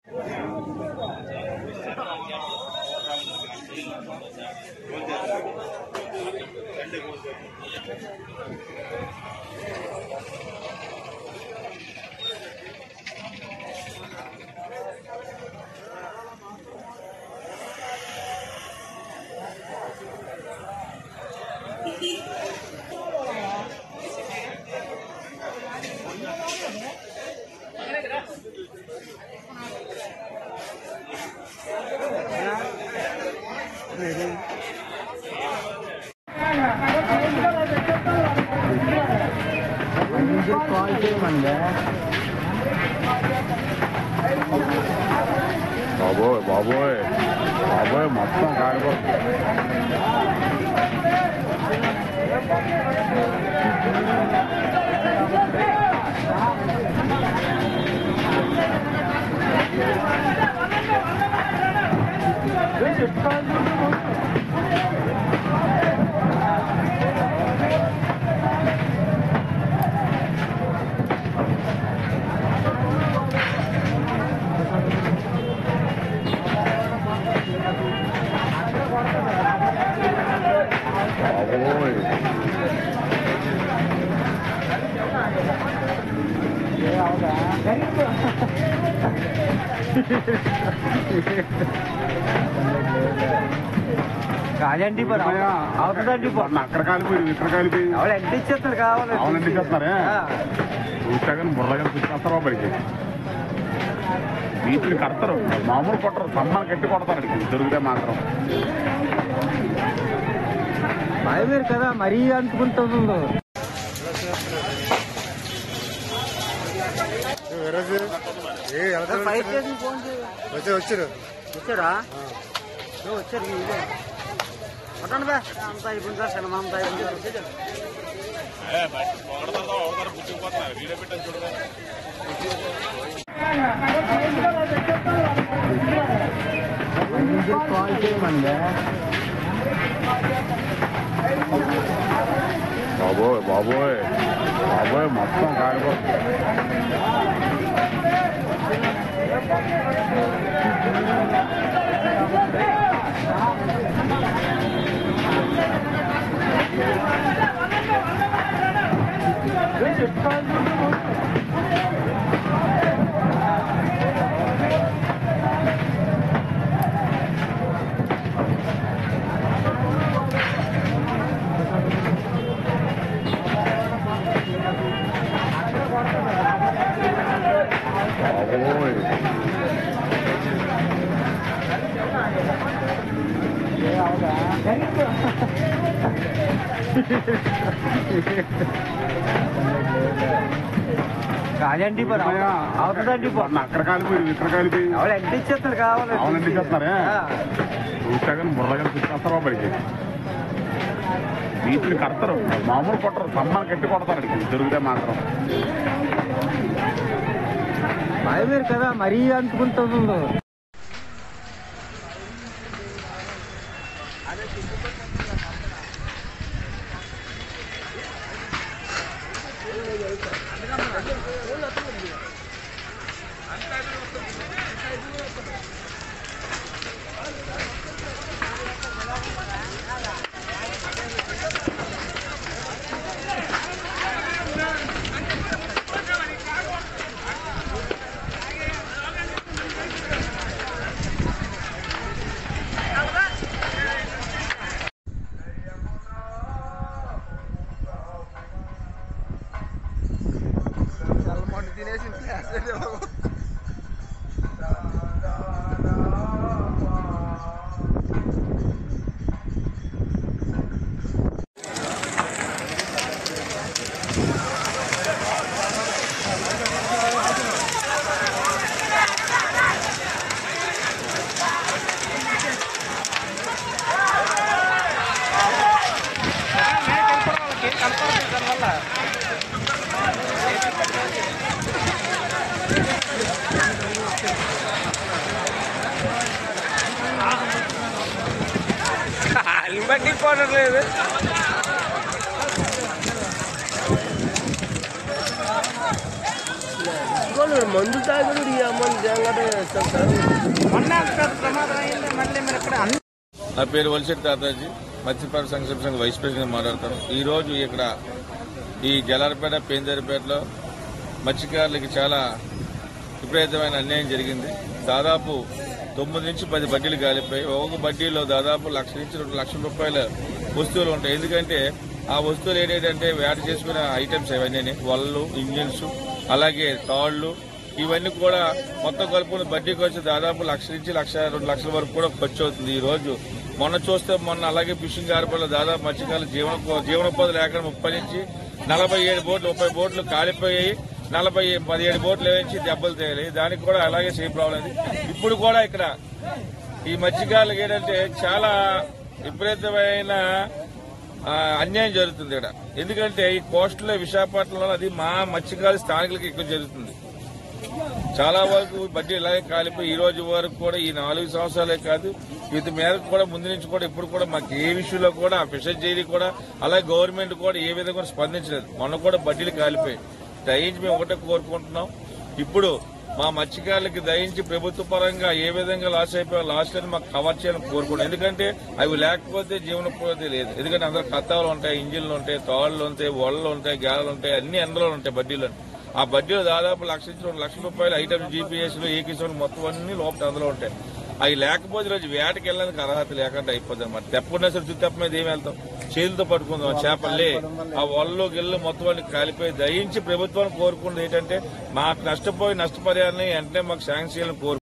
Call చేయమండి బాబోయ్ బాబోయ్ బాబోయ్ మొత్తం కాలిపోతుంది బాబోయ్ కాదండి ఇప్పుడు అవుతుందండి ఇప్పుడు మొన్న అక్కడ కాలిపోయింది ఇక్కడ కాలిపోయింది ఎవరు ఎంత ఇచ్చేస్తారు కావాలి అవును, ఎంత ఇచ్చేస్తున్నారే? ఆ. చూసాగానే బుర్రగా తీసుకొస్తారు బడికి వీటిని కడతారు మామూలు కొట్టరు సమ్మాలు కట్టి కొడతారు అడిగి దొరికితే మాత్రం భయమేరు కదా మరీ అంటుకుంటుందో ఫైవ్ స్టేషన్ ఫోన్ చేయి వచ్చారు వచ్చారా ఏ వచ్చారు ఇదే కొట్టండి బే అంత అయిపోయింది సార్ సినిమా అంతా అయిపోయింది కాల్ చేయమండి బాబోయ్ బాబోయ్ బాబోయ్ మొత్తం కాలిపోతుంది బాబోయ్ కాదండి ఇప్పుడు అవుతుందండి ఇప్పుడు మొన్న అక్కడ కాలిపోయింది ఇక్కడ కాలిపోయింది ఎవరు ఎంత ఇచ్చేస్తారు కావాలి అవును, ఎంత ఇచ్చేస్తున్నారే? ఆ. చూసాగానే బుర్రగా తీసుకొస్తారు బడికి వీటిని కడతారు మామూలు కొట్టరు సమ్మాలు కట్టి కొడతారు అడిగి దొరికితే మాత్రం భయమేరు కదా మరీ అంటుకుంటుందో బట్టి పోవట్లేదు మామూలు మందు తాగుడు ఈ అమ్మని నిజంగానే ఇస్తాం సార్ మొన్న అంత ప్రమాదం అయింది మళ్ళీ మీరు ఇక్కడ అన్ని నా పేరు వలసెట్టి తాతాజీ మత్స్యపార సంక్షేమ సంఘ వైస్ ప్రెసిడెంట్ మాట్లాడతాను ఈ రోజు ఇక్కడ ఈ జలారపేట పేందరిపేటలో మత్స్యకారులకి చాలా విపరీతమైన అన్యాయం జరిగింది దాదాపు తొమ్మిది నుంచి పది బడ్డీలు కాలిపోయి ఒక్కొక్క బడ్డీలో దాదాపు లక్ష నుంచి రెండు లక్షల రూపాయల వస్తువులు ఉంటాయి ఎందుకంటే ఆ వస్తువులు ఏంటంటే వేట చేసుకునే ఐటమ్స్ అవన్నీ వలలు ఇంజిన్స్ అలాగే తాళ్లు ఇవన్నీ కూడా మొత్తం కలుపుకుని బడ్డీకి వచ్చి దాదాపు లక్ష నుంచి లక్ష రెండు లక్షల వరకు కూడా ఖర్చు అవుతుంది ఈ రోజు మొన్న చూస్తే మొన్న అలాగే ఫిషింగ్ హార్బర్లో దాదాపు మత్స్యకారులు జీవన జీవనోపాధి లేకుండా ముప్పై నుంచి నలభై ఏడు బోట్లు ముప్పై బోట్లు కాలిపోయాయి నలభై పదిహేడు బోట్లు వేయించి దెబ్బలు తేలి దానికి కూడా అలాగే సేమ్ ప్రాబ్లం ఉంది ఇప్పుడు కూడా ఇక్కడ ఈ మత్స్యకారులకు ఏంటంటే చాలా విపరీతమైన ఆ, అన్యాయం జరుగుతుంది ఇక్కడ ఎందుకంటే ఈ కోస్టల్ విశాఖపట్నంలో అది మా మత్స్యకారు స్థానికులకి ఎక్కువ జరుగుతుంది చాలా వరకు బడ్డీ ఇలాగే కాలిపోయి ఈ రోజు వరకు కూడా ఈ నాలుగు సంవత్సరాలే కాదు వీటి మీద కూడా ముందు నుంచి కూడా ఇప్పుడు కూడా మాకు ఏ విషయంలో కూడా ఫిషర్ జైరీ కూడా అలాగే గవర్నమెంట్ కూడా ఏ విధంగా కూడా స్పందించలేదు మొన్న కూడా బడ్డీలు కాలిపోయి దయించి మేము ఒకటే కోరుకుంటున్నాం ఇప్పుడు మా మత్స్యకారులకి దయించి ప్రభుత్వ పరంగా ఏ విధంగా లాస్ అయిపోయా లాస్ అని మాకు కవర్ చేయాలని కోరుకుంటున్నాం ఎందుకంటే అవి లేకపోతే జీవనోపాధి లేదు ఎందుకంటే అందరూ కత్తాలు ఉంటాయి ఇంజిన్లు ఉంటాయి తాళ్ళు ఉంటాయి వలలు ఉంటాయి గాలలు ఉంటాయి అన్ని అందులో ఉంటాయి బడ్డీలు ఆ బడ్డీలో దాదాపు లక్ష నుంచి రెండు లక్షల రూపాయలు ఐటమ్ జీపీఎస్ లో ఏకీసం మొత్తం అన్ని లోపల అందులో ఉంటాయి అవి లేకపోతే రోజు వేటకి వెళ్ళడానికి అర్హత లేకుండా అయిపోద్ది అనమాట తెప్పుకున్నా సరే చుట్టూ తెప్ప మీద ఏం వెళ్తాం చేతులతో పట్టుకుందాం ఆ చేపల్ని ఆ వలలో గిల్లు మొత్తం అన్ని కాలిపోయి దయించి ప్రభుత్వాన్ని కోరుకున్నది ఏంటంటే మాకు నష్టపోయి నష్టపరిహారాన్ని వెంటనే మాకు శాంక్షన్ చేయాలని కోరు